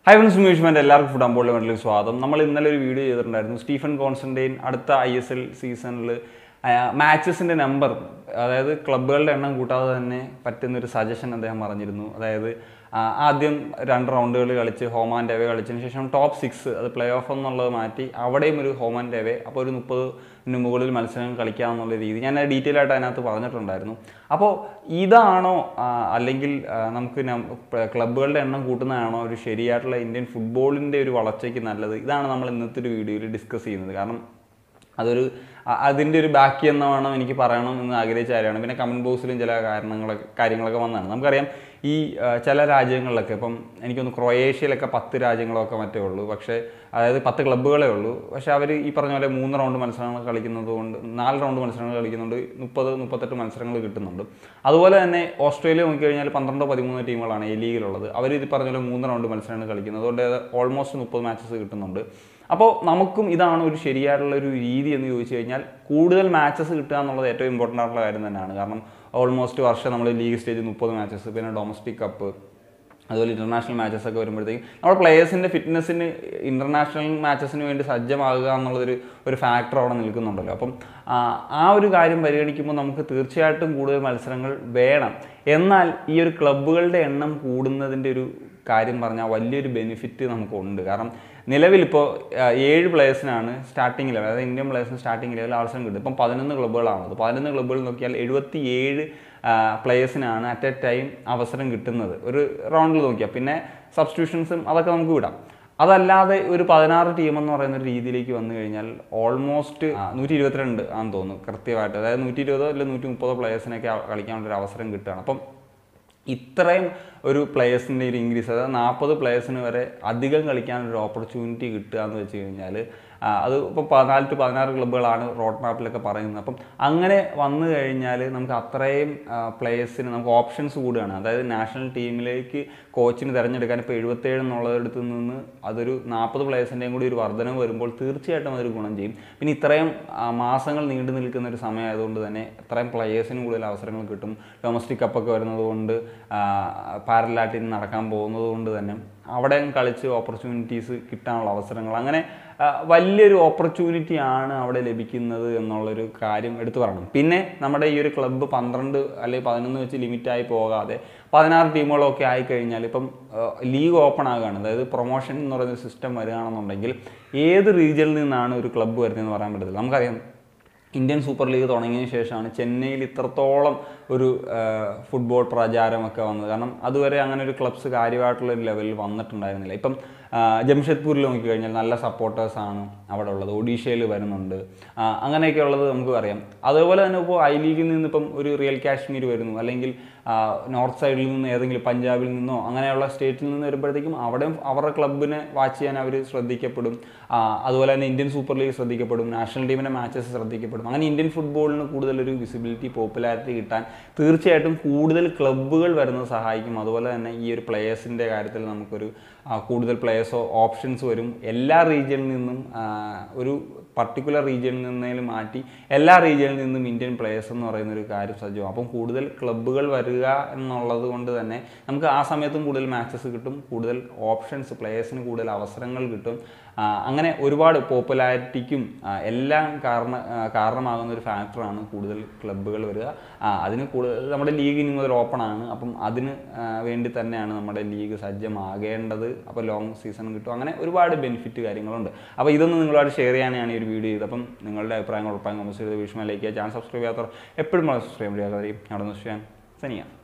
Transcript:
high one സുമേഷ്മാൻ്റെ എല്ലാവർക്കും food അമ്പോളിലെ വേണ്ടിലേക്ക് സ്വാഗതം നമ്മൾ ഇന്നലെ ഒരു വീഡിയോ ചെയ്തിട്ടുണ്ടായിരുന്നു സ്റ്റീഫൻ കോൺസ്റ്റൻറ്റൈൻ അടുത്ത ഐ എസ് എൽ സീസണിൽ മാച്ചസിൻ്റെ നമ്പർ അതായത് ക്ലബ്ബുകളുടെ എണ്ണം കൂട്ടാതെ തന്നെ പറ്റുന്നൊരു സജഷൻ അദ്ദേഹം പറഞ്ഞിരുന്നു അതായത് ആ, ആദ്യം രണ്ട് റൗണ്ടുകൾ കളിച്ച് ഹോം ആൻഡ് എവേ കളിച്ചതിന് ശേഷം ടോപ്പ് സിക്സ് അത് പ്ലേ ഓഫ് എന്നുള്ളത് മാറ്റി അവിടെയും ഒരു ഹോം ആൻഡ് എവേ അപ്പോൾ ഒരു മുപ്പതിന് മുകളിൽ മത്സരങ്ങൾ കളിക്കാമെന്നുള്ള രീതി ഞാൻ ഡീറ്റെയിൽ ആയിട്ട് അതിനകത്ത് പറഞ്ഞിട്ടുണ്ടായിരുന്നു അപ്പോൾ ഇതാണോ ആ, അല്ലെങ്കിൽ ആ, നമുക്ക് നം- പ- ക്ലബ്ബുകളുടെ എണ്ണം കൂട്ടുന്നതാണോ ഒരു ശരിയായിട്ടുള്ള ഇന്ത്യൻ ഫുട്ബോളിൻ്റെ ഒരു വളർച്ചയ്ക്ക് നല്ലത് ഇതാണ് നമ്മൾ ഇന്നത്തെ ഒരു വീഡിയോയിൽ ഡിസ്കസ് ചെയ്യുന്നത് കാരണം അതൊരു അ- അതിൻ്റെ ഒരു ബാക്കി എന്ന് വേണം എനിക്ക് പറയണം എന്ന് ആഗ്രഹിച്ച കാര്യമാണ് പിന്നെ കമൻറ്റ് ബോക്സിലും ചില കാരണങ്ങളൊക്കെ കാര്യങ്ങളൊക്കെ വന്നതാണ് നമുക്കറിയാം ഈ ആ, ചില രാജ്യങ്ങളിലൊക്കെ ഇപ്പം എനിക്കൊന്ന് ക്രൊയേഷ്യയിലൊക്കെ പത്ത് രാജ്യങ്ങളൊക്കെ മറ്റേ ഉള്ളൂ പക്ഷേ അതായത് പത്ത് ക്ലബ്ബുകളേ ഉള്ളൂ പക്ഷേ അവർ ഈ പറഞ്ഞ പോലെ മൂന്ന് റൗണ്ട് മത്സരങ്ങൾ കളിക്കുന്നത് കൊണ്ട് നാല് റൗണ്ട് മത്സരങ്ങൾ കളിക്കുന്നുണ്ട് മുപ്പത് മുപ്പത്തെട്ട് മത്സരങ്ങൾ കിട്ടുന്നുണ്ട് അതുപോലെ തന്നെ ഓസ്ട്രേലിയ നോക്കിക്കഴിഞ്ഞാൽ പന്ത്രണ്ടോ പതിമൂന്നോ ടീമുകളാണ് ഈ ലീഗിലുള്ളത് അവർ ഇത് പറഞ്ഞ പോലെ മൂന്ന് റൗണ്ട് മത്സരങ്ങൾ കളിക്കുന്നത് അതുകൊണ്ട് ഓൾമോസ്റ്റ് മുപ്പത് മാച്ചസ് കിട്ടുന്നുണ്ട് അപ്പോൾ നമുക്കും ഇതാണ് ഒരു ശരിയായിട്ടുള്ള ഒരു രീതി എന്ന് ചോദിച്ചു കഴിഞ്ഞാൽ കൂടുതൽ മാച്ചസ് കിട്ടുക എന്നുള്ളത് ഏറ്റവും ഇമ്പോർട്ടൻ്റ് ആയിട്ടുള്ള കാര്യം തന്നെയാണ് കാരണം ഓൾമോസ്റ്റ് വർഷം നമ്മൾ ലീഗ് സ്റ്റേജ് മുപ്പത് മാച്ചസ് പിന്നെ ഡൊമസ്റ്റിക് കപ്പ് അതുപോലെ ഇൻ്റർനാഷണൽ മാച്ചസ് ഒക്കെ വരുമ്പോഴത്തേക്കും നമ്മുടെ പ്ലേയേഴ്സിൻ്റെ ഫിറ്റ്നസ്സിന് ഇൻ്റർനാഷണൽ മാച്ചസിന് വേണ്ടി സജ്ജമാകുക എന്നുള്ളതൊരു ഒരു ഫാക്ടർ അവിടെ നിൽക്കുന്നുണ്ടല്ലോ അപ്പം ആ, ആ ഒരു കാര്യം പരിഗണിക്കുമ്പോൾ നമുക്ക് തീർച്ചയായിട്ടും കൂടുതൽ മത്സരങ്ങൾ വേണം എന്നാൽ ഈ ഒരു ക്ലബ്ബുകളുടെ എണ്ണം കൂടുന്നതിൻ്റെ ഒരു കാര്യം പറഞ്ഞാൽ വലിയൊരു ബെനിഫിറ്റ് നമുക്കുണ്ട് കാരണം നിലവിലിപ്പോൾ ഏഴ് പ്ലേയേഴ്സിനാണ് സ്റ്റാർട്ടിംഗ് ലെവൽ അതായത് ഇന്ത്യൻ പ്ലേയേഴ്സിന് സ്റ്റാർട്ടിംഗ് ലെവൽ അവസരം കിട്ടും ഇപ്പം പതിനൊന്ന് ക്ലബ്ബുകളാണത് പതിനൊന്ന് ക്ലബ്ബുകൾ നോക്കിയാൽ എഴുപത്തി ഏഴ് പ്ലേയേഴ്സിനാണ് അറ്റ് എ ടൈം അവസരം കിട്ടുന്നത് ഒരു റൗണ്ടിൽ നോക്കിയാൽ പിന്നെ സബ്സ്റ്റിറ്റ്യൂഷൻസും അതൊക്കെ നമുക്ക് വിടാം അതല്ലാതെ ഒരു പതിനാറ് ടീം എന്ന് പറയുന്ന ഒരു രീതിയിലേക്ക് വന്നു കഴിഞ്ഞാൽ ഓൾമോസ്റ്റ് നൂറ്റി ഇരുപത്തിരണ്ട് ആണെന്ന് തോന്നുന്നു കൃത്യമായിട്ട് അതായത് നൂറ്റി ഇരുപതോ അല്ലെങ്കിൽ നൂറ്റി മുപ്പതോ പ്ലേയേഴ്സിനൊക്കെ കളിക്കാനുള്ള ഒരു അവസരം കിട്ടുകയാണ് അപ്പം ഇത്രയും ഒരു പ്ലേയേഴ്സിൻ്റെ ഒരു ഇൻക്രീസ് അതായത് നാൽപ്പത് പ്ലേയേഴ്സിന് വരെ അധികം കളിക്കാനൊരു ഓപ്പർച്യൂണിറ്റി കിട്ടുക എന്ന് വെച്ച് കഴിഞ്ഞാൽ ആ, അത് ഇപ്പോൾ പതിനാല് ടു പതിനാറ് ക്ലബ്ബുകളാണ് റോഡ് മാപ്പിലൊക്കെ പറയുന്നത് അപ്പം അങ്ങനെ വന്നു കഴിഞ്ഞാൽ നമുക്ക് അത്രയും പ്ലേയേഴ്സിന് നമുക്ക് ഓപ്ഷൻസ് കൂടുകയാണ് അതായത് നാഷണൽ ടീമിലേക്ക് കോച്ചിന് തിരഞ്ഞെടുക്കാൻ ഇപ്പോൾ എഴുപത്തേഴ് എന്നുള്ളടത്ത് നിന്ന് അതൊരു നാൽപ്പത് പ്ലേയേഴ്സിൻ്റെയും കൂടി ഒരു വർധനവ് വരുമ്പോൾ തീർച്ചയായിട്ടും അതൊരു ഗുണം ചെയ്യും പിന്നെ ഇത്രയും ആ, മാസങ്ങൾ നീണ്ടു നിൽക്കുന്ന ഒരു സമയമായതുകൊണ്ട് തന്നെ ഇത്രയും പ്ലേയേഴ്സിന് കൂടുതൽ അവസരങ്ങൾ കിട്ടും ഡൊമസ്റ്റിക് കപ്പൊക്കെ വരുന്നത് കൊണ്ട് പാരലാറ്റിൽ നടക്കാൻ പോകുന്നത് കൊണ്ട് തന്നെ അവിടെ കളിച്ച് ഓപ്പർച്യൂണിറ്റീസ് കിട്ടാനുള്ള അവസരങ്ങൾ അങ്ങനെ ആ, വലിയൊരു ഓപ്പർച്യൂണിറ്റി ആണ് അവിടെ ലഭിക്കുന്നത് എന്നുള്ളൊരു കാര്യം എടുത്തു പറയണം പിന്നെ നമ്മുടെ ഈ ഒരു ക്ലബ്ബ് പന്ത്രണ്ട് അല്ലെങ്കിൽ പതിനൊന്ന് വെച്ച് ലിമിറ്റായി പോകാതെ പതിനാറ് ടീമുകളൊക്കെ ആയിക്കഴിഞ്ഞാൽ ഇപ്പം ലീഗ് ഓപ്പൺ ആകുകയാണ് അതായത് പ്രൊമോഷൻ എന്ന് പറയുന്ന സിസ്റ്റം വരികയാണെന്നുണ്ടെങ്കിൽ ഏത് റീജിയനിൽ നിന്നാണ് ഒരു ക്ലബ്ബ് വരുന്നതെന്ന് പറയാൻ പറ്റത്തില്ല നമുക്കറിയാം ഇന്ത്യൻ സൂപ്പർ ലീഗ് തുടങ്ങിയതിന് ശേഷമാണ് ചെന്നൈയിൽ ഇത്രത്തോളം ഒരു ആ, ഫുട്ബോൾ പ്രചാരമൊക്കെ വന്നത് കാരണം അതുവരെ അങ്ങനെ ഒരു ക്ലബ്സ് കാര്യമായിട്ടുള്ള ഒരു ലെവലിൽ വന്നിട്ടുണ്ടായിരുന്നില്ല ഇപ്പം ആ, ജംഷഡ്പൂരിൽ നോക്കിക്കഴിഞ്ഞാൽ നല്ല സപ്പോർട്ടേഴ്സാണ് അവിടെ ഉള്ളത് ഒഡീഷയിൽ വരുന്നുണ്ട് ആ, അങ്ങനെയൊക്കെ ഉള്ളത് നമുക്ക് അറിയാം അതുപോലെ തന്നെ ഇപ്പോൾ ഐ ലീഗിൽ നിന്ന് ഇപ്പം ഒരു റിയൽ കാശ്മീർ വരുന്നു അല്ലെങ്കിൽ ആ, നോർത്ത് സൈഡിൽ നിന്ന് ഏതെങ്കിലും പഞ്ചാബിൽ നിന്നോ അങ്ങനെയുള്ള സ്റ്റേറ്റിൽ നിന്ന് വരുമ്പോഴത്തേക്കും അവിടെയും അവരുടെ ക്ലബിനെ വാച്ച് ചെയ്യാൻ അവർ ശ്രദ്ധിക്കപ്പെടും ആ, അതുപോലെ തന്നെ ഇന്ത്യൻ സൂപ്പർ ലീഗ് ശ്രദ്ധിക്കപ്പെടും നാഷണൽ ടീമിൻ്റെ മാച്ചസ് ശ്രദ്ധിക്കപ്പെടും അങ്ങനെ ഇന്ത്യൻ ഫുട്ബോളിന് കൂടുതലൊരു വിസിബിലിറ്റി പോപ്പുലാരിറ്റി കിട്ടാൻ തീർച്ചയായിട്ടും കൂടുതൽ ക്ലബ്ബുകൾ വരുന്നത് സഹായിക്കും അതുപോലെ തന്നെ ഈ ഒരു പ്ലേയേഴ്സിൻ്റെ കാര്യത്തിൽ നമുക്കൊരു ആ, കൂടുതൽ പ്ലേയേഴ്സോ ഓപ്ഷൻസ് വരും എല്ലാ റീജിയനിൽ നിന്നും ആ, ഒരു പർട്ടിക്കുലർ റീജിയനിൽ നിന്നേലും മാറ്റി എല്ലാ റീജിയനിൽ നിന്നും ഇന്ത്യൻ പ്ലേയേഴ്സ് എന്ന് പറയുന്ന ഒരു കാര്യം സജ്ജം അപ്പം കൂടുതൽ ക്ലബ്ബുകൾ വരിക എന്നുള്ളത് കൊണ്ട് തന്നെ നമുക്ക് ആ സമയത്തും കൂടുതൽ മാച്ചസ് കിട്ടും കൂടുതൽ ഓപ്ഷൻസ് പ്ലേയേഴ്സിന് കൂടുതൽ അവസരങ്ങൾ കിട്ടും ആ, അങ്ങനെ ഒരുപാട് പോപ്പുലാരിറ്റിക്കും ആ, എല്ലാം കാരണ ആ, കാരണമാകുന്ന ഒരു ഫാക്ടറാണ് കൂടുതൽ ക്ലബ്ബുകൾ വരിക ആ, അതിന് കൂടുതൽ നമ്മുടെ ലീഗ് ഇനി മുതൽ ഓപ്പൺ ആണ് അപ്പം അതിന് ആ, വേണ്ടി തന്നെയാണ് നമ്മുടെ ലീഗ് സജ്ജമാകേണ്ടത് അപ്പോൾ ലോങ് സീസൺ കിട്ടും അങ്ങനെ ഒരുപാട് ബെനിഫിറ്റ് കാര്യങ്ങളുണ്ട് അപ്പോൾ ഇതൊന്ന് നിങ്ങളോട് ഷെയർ ചെയ്യാനാണ് ഈ ഒരു വീഡിയോ ചെയ്തത് അപ്പം നിങ്ങളുടെ അഭിപ്രായങ്ങൾ ഉറപ്പായും കമൻസ് ചെയ്ത് വിഷമം ലൈക്ക് ചെയ്യുക ചാനൽ സബ്സ്ക്രൈബ് ചെയ്യാത്തവർ എപ്പോഴും സബ്സ്ക്രൈബ് ചെയ്യാതെ അവിടെ നിന്ന് ചെയ്യാൻ സനിയാണ്